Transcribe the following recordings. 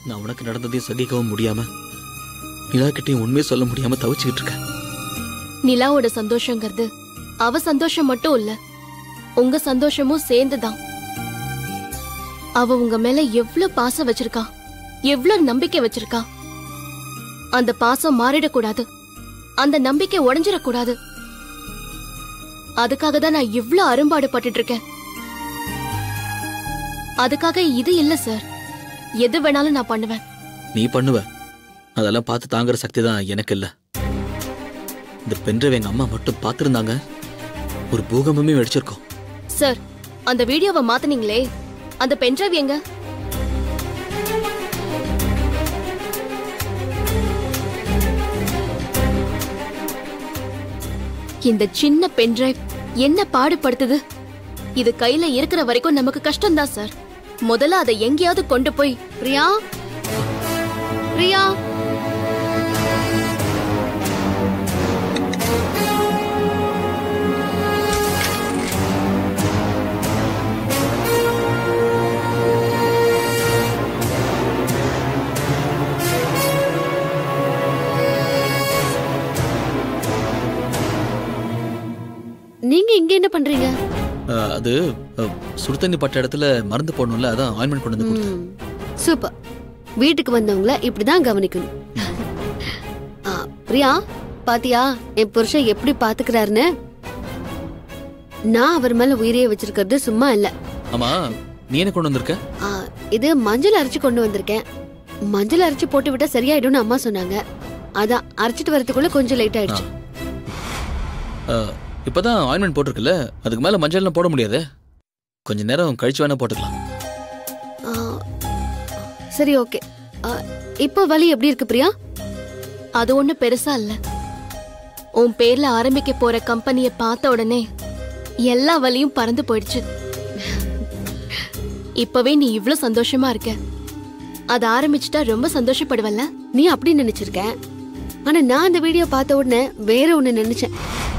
நான் உனக்கு நடந்ததையும் சகிக்கவும் முடியாம நிலா கிட்டையும் உண்மையை சொல்ல முடியாம தவிச்சுக்கிட்டு இருக்கேன் நிலாவோட சந்தோஷங்கிறது அவ சந்தோஷம் மட்டும் இல்ல உங்க சந்தோஷமும் சேர்ந்துதான் அவ உங்க மேல எவ்வளவு பாசம் வச்சிருக்கா எவ்வளவு நம்பிக்கை வச்சிருக்கா அந்த பாசம் மாறிடக்கூடாது அந்த நம்பிக்கை உடைஞ்சிடக்கூடாது அதுக்காக தான் நான் இவ்ளோ அரும்பாடு பட்டுட்டு இருக்கேன் அதுக்காக இது இல்ல சார் எது வேணாலும் நான் பண்ணுவேன் நீ பண்ணுவ அதெல்லாம் பார்த்து தாங்குற சக்தி தான் எனக்கு இல்ல இந்த பென்ட்ரைவ் எங்க அம்மா மட்டும் பார்த்திருந்தாங்க ஒரு பூகம்பமே வெடிச்சிருக்கோம் சார் அந்த வீடியோவை மாத்துனீங்களே அந்த பென்டிரைவ் எங்க இந்த சின்ன பென்டிரைவ் என்ன பாடுபடுத்துது இது கையில இருக்கிற வரைக்கும் நமக்கு கஷ்டம்தான் சார் முதல்ல அதை எங்கேயாவது கொண்டு போய் பிரியா பிரியா நீங்க இங்க என்ன பண்றீங்க அஹ், அது அஹ், சுடு தண்ணி பட்ட இடத்துல மருந்து போடணும்ல அதான் ஆயின்மெண்ட் கொண்டு வந்து கொடுத்தேன் ம், சூப்பர் வீட்டுக்கு வந்தவங்கள இப்படிதான் கவனிக்கணும் ஆ, பிரியா பாத்தியா என் புருஷன் எப்படி பாத்துக்கிறாருன்னு நான் அவர் மேல உயிரையே வச்சிருக்கிறது சும்மா இல்ல ஆமா நீ என்ன கொண்டு வந்திருக்க ஆ, இது மஞ்சள் அரைச்சு கொண்டு வந்திருக்கேன் மஞ்சள் அரைச்சு போட்டு விட்டா சரியாயிடும்னு அம்மா சொன்னாங்க அதான் அரைச்சிட்டு வரதுக்குள்ள கொஞ்சம் லேட் ஆயிடுச்சு அஹ், இப்பதான் ஆயின்மெண்ட் போட்டிருக்குல்ல அதுக்கு மேல மஞ்சள்லாம் போட முடியாது கொஞ்ச நேரம் கழிச்சு வேணா போட்டுக்கலாம் ஆ, சரி ஓகே இப்போ வலி எப்படி இருக்கு பிரியா அது ஒண்ணு பெருசா இல்ல உன் பேர்ல ஆரம்பிக்க போற கம்பெனிய பார்த்த உடனே எல்லா வலியும் பறந்து போயிடுச்சு இப்பவே நீ இவ்ளோ சந்தோஷமா இருக்க அது ஆரம்பிச்சுட்டா ரொம்ப சந்தோஷப்படுவல்ல நீ அப்படி நினைச்சிருக்க ஆனா நான் அந்த வீடியோ பார்த்த உடனே வேற ஒண்ணு நினைச்சேன்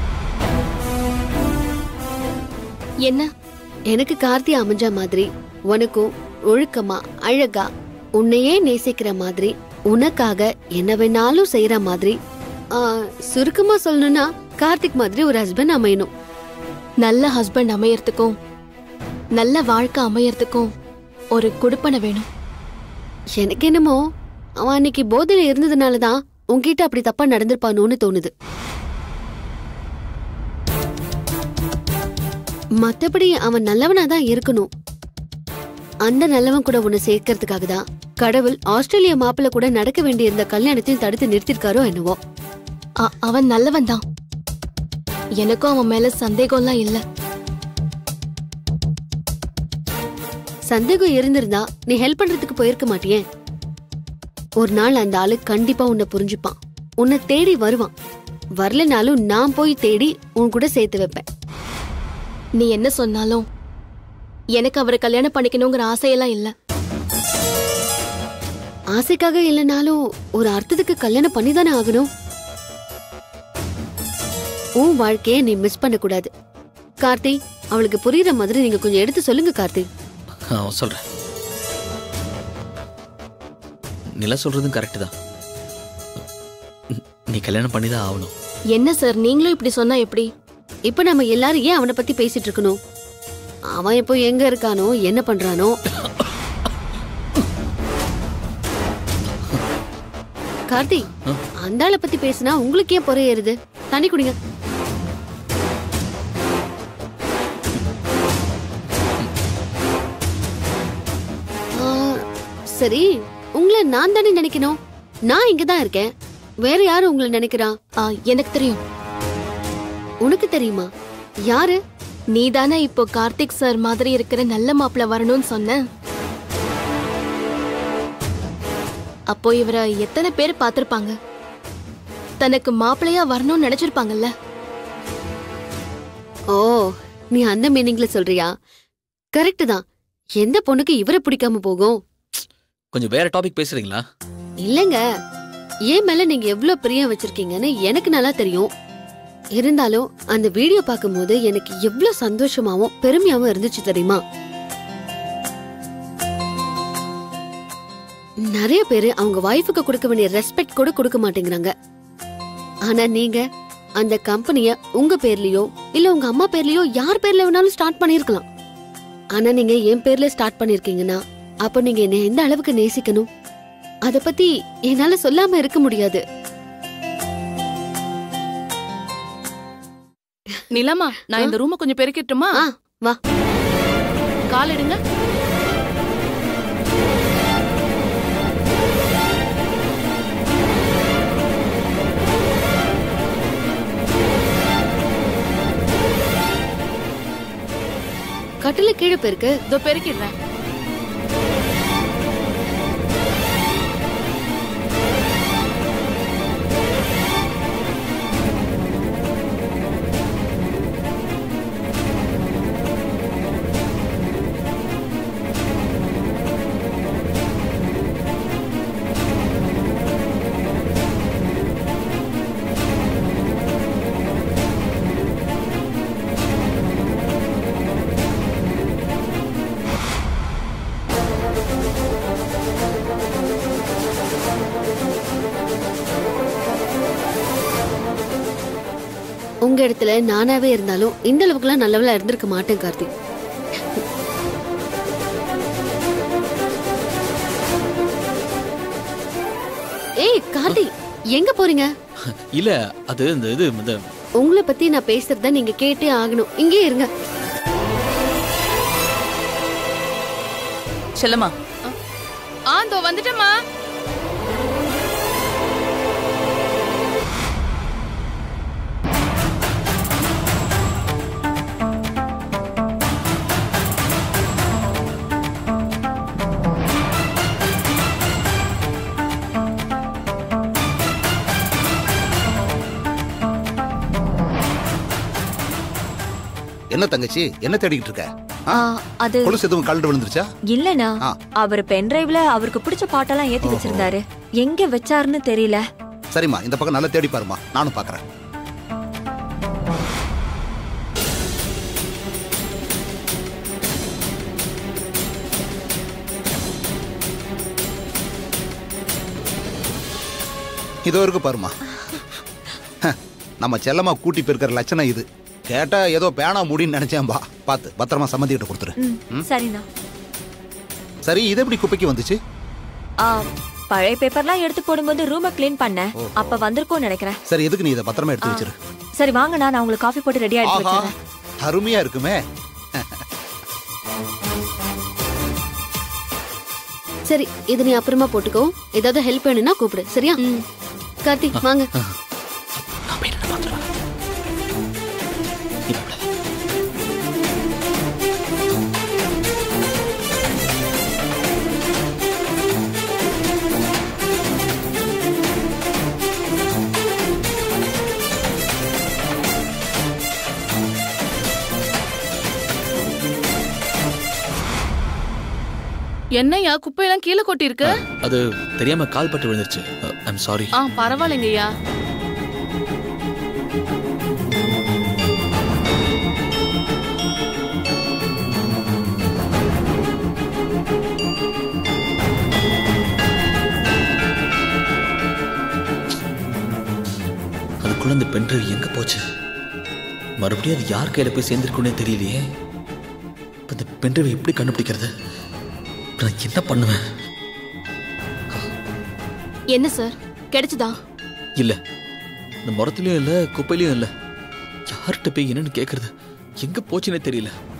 என்ன எனக்கு கார்த்தி அமைஞ்ச மாதிரி உனக்கும் ஒழுக்கமா அழகா உன்னையே நேசிக்கிற மாதிரி உனக்காக என்ன வேணாலும் செய்யற மாதிரி ஆ, சுருக்கமா சொல்லணும்னா கார்த்திக் மாதிரி ஒரு ஹஸ்பண்ட் அமையணும் நல்ல ஹஸ்பண்ட் அமையறதுக்கும் நல்ல வாழ்க்கை அமையறதுக்கும் ஒரு குடுப்பனை வேணும் எனக்கு என்னமோ அவன் அன்னைக்கு போதையில இருந்ததுனால தான் உன்கிட்ட அப்படி தப்பா நடந்திருப்பானோன்னு தோணுது மத்தபடி அவன் நல்லவனா தான் இருக்கணும் அந்த நல்லவன் கூட உன்னை சேர்க்கறதுக்காக தான் கடவுள் ஆஸ்திரேலிய மாப்பிள்ள கூட நடக்க வேண்டியிருந்த கல்யாணத்தையும் தடுத்து நிறுத்திருக்காரோ என்னவோ அ- அவன் நல்லவன் தான் எனக்கும் அவன் மேல சந்தேகம்லாம் இல்ல சந்தேகம் இருந்திருந்தா நீ ஹெல்ப் பண்றதுக்கு போயிருக்க மாட்டியே ஒரு நாள் அந்த ஆளு கண்டிப்பா உன்னை புரிஞ்சுப்பான் உன்னை தேடி வருவான் வரலனாலும் நான் போய் தேடி உன் கூட சேர்த்து வைப்பேன் நீ என்ன சொன்னாலும் எனக்கு அவரை கல்யாணம் பண்ணிக்கணுங்கிற ஆசையெல்லாம் இல்ல ஆசைக்காக இல்லைனாலும் ஒரு அர்த்தத்துக்கு கல்யாணம் பண்ணிதானே ஆகணும் உன் வாழ்க்கைய நீ மிஸ் பண்ண கூடாது கார்த்தி அவளுக்கு புரியுற மாதிரி நீங்க கொஞ்சம் எடுத்து சொல்லுங்க கார்த்தி ஆ, சொல்றேன் நிலா சொல்றதும் கரெக்ட் தான் நீ கல்யாணம் பண்ணி தான் ஆகணும் என்ன சார் நீங்களும் இப்படி சொன்னா எப்படி இப்ப நம்ம எல்லாரும் ஏன் அவனை பத்தி பேசிட்டு இருக்கணும் அவன் இப்போ எங்க இருக்கானோ என்ன பண்றானோ கார்த்தி ஆ? அந்த ஆளை பத்தி பேசினா உங்களுக்கு ஏன் பொறை ஏறுது தண்ணி குடிங்க ஆ, சரி உங்களை நான் தானே நினைக்கணும் நான் இங்க தான் இருக்கேன் வேற யாரு உங்களை நினைக்கிறா ஆ, எனக்கு தெரியும் உனக்கு தெரியுமா யாரு நீ தானே இப்போ கார்த்திக் சார் மாதிரி இருக்கிற நல்ல மாப்பிள்ள வரணும்னு சொன்ன அப்போ இவரை எத்தனை பேர் பார்த்திருப்பாங்க தனக்கு மாப்பிள்ளையா வரணும்னு நினைச்சிருப்பாங்கல்ல ஓ நீ அந்த மீனிங்ல சொல்றியா கரெக்ட் தான் எந்த பொண்ணுக்கு இவரை பிடிக்காம போகும் கொஞ்சம் வேற டாபிக் பேசுறீங்களா இல்லங்க ஏன் மேல நீங்க எவ்வளவு பிரியம் வச்சிருக்கீங்கன்னு எனக்கு நல்லா தெரியும் இருந்தாலும் அந்த வீடியோ பார்க்கும்போது எனக்கு எவ்வளவு சந்தோஷமாவும் பெருமையாவும் இருந்துச்சு தெரியுமா நிறைய பேரு அவங்க வைஃபுக்கு கொடுக்க வேண்டிய ரெஸ்பெக்ட் கூட கொடுக்க மாட்டேங்கிறாங்க ஆனா நீங்க அந்த கம்பெனிய உங்க பேர்லயோ இல்ல உங்க அம்மா பேர்லயோ யார் பேர்ல வேணாலும் ஸ்டார்ட் பண்ணிருக்கலாம் ஆனா நீங்க என் பேர்ல ஸ்டார்ட் பண்ணிருக்கீங்கன்னா அப்ப நீங்க என்ன எந்த அளவுக்கு நேசிக்கணும் அத பத்தி என்னால சொல்லாம இருக்க முடியாது நிலமா நான் இந்த ரூமை கொஞ்சம் பெருக்கிட்டுமா ஆ, வா. கால் எடுங்க கட்டில கீழே போயிருக்கு இதோ பெருக்கிடுறேன் உங்க இடத்துல நானாவே இருந்தாலும் இந்த அளவுக்குலாம் நல்லவளா இருந்திருக்க மாட்டேன் கார்த்தி ஏய் கார்த்தி எங்க போறீங்க இல்ல அது இந்த இது இந்த உங்களை பத்தி நான் பேசுறத நீங்க கேட்டே ஆகணும் இங்கே இருங்க செல்லம்மா ஆ இதோ வந்துட்டேம்மா என்ன தங்கச்சி என்ன தேடிக்கிட்டு இருக்க ஆ, அது கொலுசு எதுவும் கலண்டு விழுந்துருச்சா இல்லனா ஆ. அவர் பென்டிரைவ்ல அவருக்கு பிடிச்ச பாட்டெல்லாம் ஏத்தி வச்சிருந்தாரு எங்க வச்சாருன்னு தெரியல சரிம்மா இந்த பக்கம் நல்லா தேடி பாருமா நானும் பாக்குறேன் இதோ இருக்கு பாருமா ஹ, நம்ம செல்லம்மா கூட்டி போயிருக்கிற லட்சணம் இது கேட்டா ஏதோ பேனா முடின்னு நினைச்சேன்பா பார்த்து பத்திரமா சம்மந்திக்கிட்ட கொடுத்துரு ம், சரிண்ணா சரி இது எப்படி குப்பைக்கு வந்துச்சு ஆ, பழைய பேப்பர்லாம் எடுத்து போடும்போது ரூமை க்ளீன் பண்ணேன் அப்ப வந்திருக்கும்னு நினைக்கிறேன் சரி எதுக்கு நீ இதை பத்திரமா எடுத்து வச்சிரு சரி வாங்கண்ணா நான் உங்களுக்கு காஃபி போட்டு ரெடியா எடுத்து ஆஹா வச்சிடுறேன் அருமையா இருக்குமே சரி இது நீ அப்புறமா போட்டுக்கோ ஏதாவது ஹெல்ப் வேணும்னா கூப்பிடு சரியா கார்த்தி வாங்க நான் போய் நின்னு பார்த்துட்டு வரேன். இப்ப என்னய்யா குப்பையெல்லாம் கீழே கொட்டி இருக்கு அது தெரியாம கால் பட்டு விழுந்துருச்சு ஐம் சாரி ஆ பரவாயில்லைங்கய்யா அதுக்குள்ள இந்த பென்ட்ரைவ் எங்க போச்சு மறுபடியும் அது யார் கையில போய் சேர்ந்திருக்குன்னே தெரியலையே இப்ப இந்த பென்ட்ரைவ் எப்படி கண்டுபிடிக்கிறது இப்ப நான் என்ன பண்ணுவேன் என்ன சார் கிடைச்சதா இல்ல இந்த மரத்துலயும் இல்ல குப்பையிலயும் இல்ல யார்கிட்ட போய் என்னன்னு கேக்குறது எங்க போச்சுன்னே தெரியல